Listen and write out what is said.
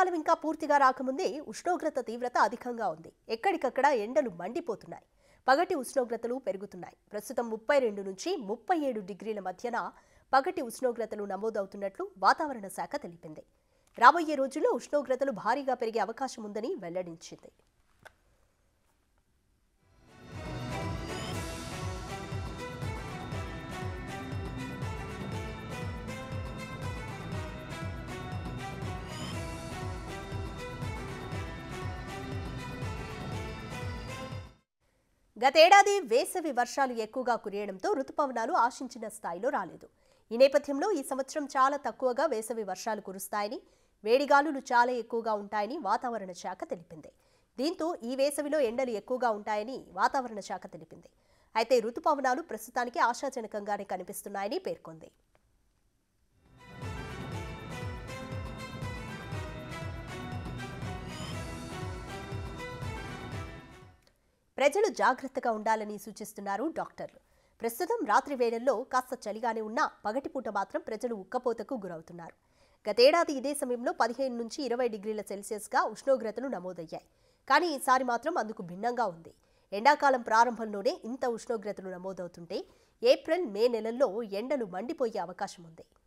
ఎండాకాలం ఇంకా పూర్తిగా రాకముందే ఉష్ణోగ్రత తీవ్రత అధికంగా ఉంది ఎక్కడికక్కడ ఎండలు మండిపోతున్నాయి పగటి ఉష్ణోగ్రతలు పెరుగుతున్నాయి ప్రస్తుతం ముప్పై రెండు నుంచి ముప్పై ఏడు డిగ్రీల మధ్యన పగటి ఉష్ణోగ్రతలు నమోదవుతున్నట్లు వాతావరణ శాఖ తెలిపింది రాబోయే రోజుల్లో ఉష్ణోగ్రతలు భారీగా పెరిగే అవకాశం ఉందని వెల్లడించింది గతేడాది వేసవి వర్షాలు ఎక్కువగా కురియడంతో రుతుపవనాలు ఆశించిన స్థాయిలో రాలేదు ఈ నేపథ్యంలో ఈ సంవత్సరం చాలా తక్కువగా వేసవి వర్షాలు కురుస్తాయని వేడిగాలులు చాలా ఎక్కువగా ఉంటాయని వాతావరణ శాఖ తెలిపింది దీంతో ఈ వేసవిలో ఎండలు ఎక్కువగా ఉంటాయని వాతావరణ శాఖ తెలిపింది అయితే రుతుపవనాలు ప్రస్తుతానికి ఆశాజనకంగానే కనిపిస్తున్నాయని పేర్కొంది ప్రజలు జాగ్రత్తగా ఉండాలని సూచిస్తున్నారు డాక్టర్లు ప్రస్తుతం రాత్రి వేళల్లో కాస్త చలిగానే ఉన్నా పగటిపూట మాత్రం ప్రజలు ఉక్కపోతకు గురవుతున్నారు గతేడాది ఇదే సమయంలో పదిహేను నుంచి ఇరవై డిగ్రీల సెల్సియస్గా ఉష్ణోగ్రతలు నమోదయ్యాయి కానీ ఈసారి మాత్రం అందుకు భిన్నంగా ఉంది ఎండాకాలం ప్రారంభంలోనే ఇంత ఉష్ణోగ్రతలు నమోదవుతుంటే ఏప్రిల్ మే నెలల్లో ఎండలు మండిపోయే అవకాశం ఉంది